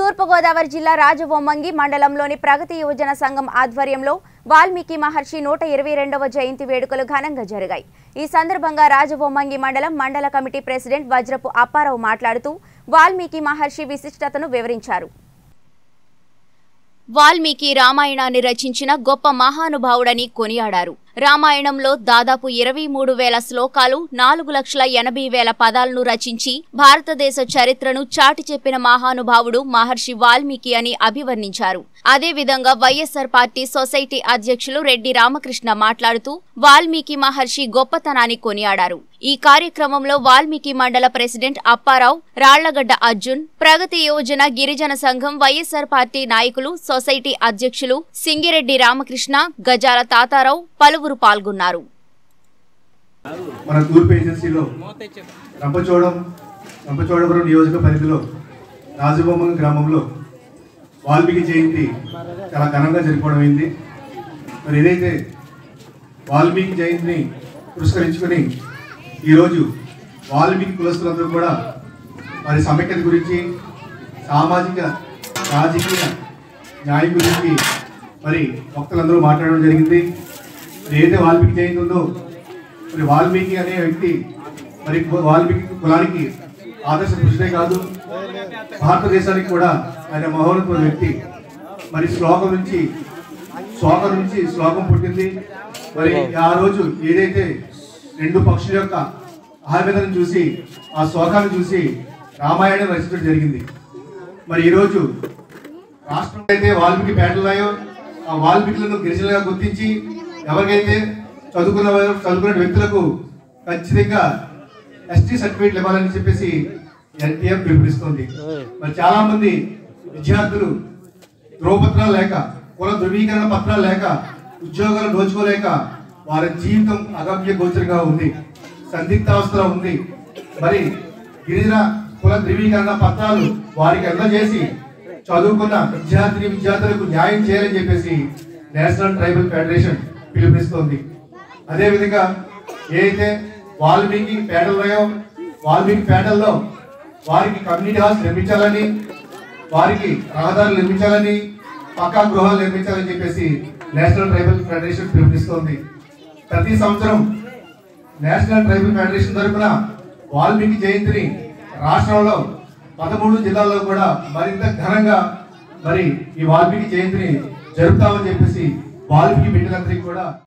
తూర్పుగోదావరి జిల్లా రాజవొమ్మంగి మండలంలోని ప్రగతి యువజన సంఘం ఆధ్వర్యంలో వాల్మీకి మహర్షి నూట ఇరవై రెండవ జయంతి వేడుకలు ఘనంగా జరిగాయి ఈ సందర్భంగా రాజవొమ్మంగి మండలం మండల కమిటీ ప్రెసిడెంట్ వజ్రపు అప్పారావు మాట్లాడుతూ వాల్మీకి మహర్షి విశిష్టతను వివరించారు వాల్మీకి రామాయణాన్ని రచించిన గొప్ప మహానుభావుడని కొనియాడారు రామాయణంలో దాదాపు ఇరవై మూడు వేల శ్లోకాలు నాలుగు లక్షల ఎనభై వేల పదాలను రచించి భారతదేశ చరిత్రను చాటి చెప్పిన మహానుభావుడు మహర్షి వాల్మీకి అని అభివర్ణించారు అదేవిధంగా వైఎస్సార్ పార్టీ సొసైటీ అధ్యక్షులు రెడ్డి రామకృష్ణ మాట్లాడుతూ వాల్మీకి మహర్షి గొప్పతనాన్ని కొనియాడారు ఈ కార్యక్రమంలో వాల్మీకి మండల ప్రెసిడెంట్ అప్పారావు రాళ్లగడ్డ అర్జున్ ప్రగతి యోజన గిరిజన సంఘం వైఎస్సార్ పార్టీ నాయకులు సొసైటీ అధ్యక్షులు సింగిరెడ్డి రామకృష్ణ గజాల తాతారావు పలువురు పాల్గొన్నారు మన తూర్పు ఏజెన్సీలో రంపచోడం రంపచోడవరం నియోజక పరిధిలో రాజబొమ్మ గ్రామంలో వాల్మీకి జయంతి చాలా ఘనంగా జరుపుకోవడం అయింది మరి ఏదైతే వాల్మీకి జయంతిని పురస్కరించుకొని ఈరోజు వాల్మీకి కులస్తులందరూ కూడా వారి సమైక్యత గురించి సామాజిక రాజకీయ న్యాయం గురించి మరి భక్తులందరూ మాట్లాడడం జరిగింది మరి ఏదైతే వాల్మీకి జయంతి ఉందో మరి వాల్మీకి అనే వ్యక్తి మరి వాల్మీకి కులానికి ఆదర్శ పురుషుడే కాదు భారతదేశానికి కూడా ఆయన మహోన్నత వ్యక్తి మరి శ్లోకం నుంచి శ్లోకం నుంచి శ్లోకం పుట్టింది మరి ఆ రోజు ఏదైతే రెండు పక్షుల యొక్క ఆవేదన చూసి ఆ శ్లోకాన్ని చూసి రామాయణం రచించడం జరిగింది మరి ఈరోజు రాష్ట్రంలో అయితే వాల్మీకి పేటలు ఉన్నాయో ఆ వాల్మీకులను గిరిజనులుగా గుర్తించి ఎవరికైతే చదువుకున్న వారు చదువుకున్న వ్యక్తులకు ఖచ్చితంగా ఎస్టీ సర్టిఫికేట్ ఇవ్వాలని చెప్పేసి ఎన్టీఎం పిలుపునిస్తుంది మరి చాలా మంది విద్యార్థులు ధ్రువపత్రాలు లేక కుల ధృవీకరణ పత్రాలు లేక ఉద్యోగాలు దోచుకోలేక వారి జీవితం అగమ్య గోచరంగా ఉంది సందిగ్ధావస్థలో ఉంది మరి గిరిజన కుల ధృవీకరణ పత్రాలు వారికి అందజేసి చదువుకున్న విద్యార్థిని విద్యార్థులకు న్యాయం చేయాలని చెప్పేసి నేషనల్ ట్రైబల్ ఫెడరేషన్ పిలుపునిస్తోంది అదేవిధంగా ఏదైతే వాల్మీకి పేటలు ఉన్నాయో వాల్మీకి పేటల్లో వారికి కమ్యూనిటీ హాల్స్ నిర్మించాలని వారికి రహదారులు నిర్మించాలని పక్కా గృహాలు నిర్మించాలని చెప్పేసి నేషనల్ ట్రైబల్ ఫెడరేషన్ పిలుపునిస్తోంది ప్రతి సంవత్సరం నేషనల్ ట్రైబల్ ఫెడరేషన్ తరఫున వాల్మీకి జయంతిని రాష్ట్రంలో పదమూడు జిల్లాల్లో కూడా మరింత ఘనంగా మరి ఈ వాల్మీకి జయంతిని జరుపుతామని చెప్పేసి వాల్మీకి బిడ్డలందరికీ కూడా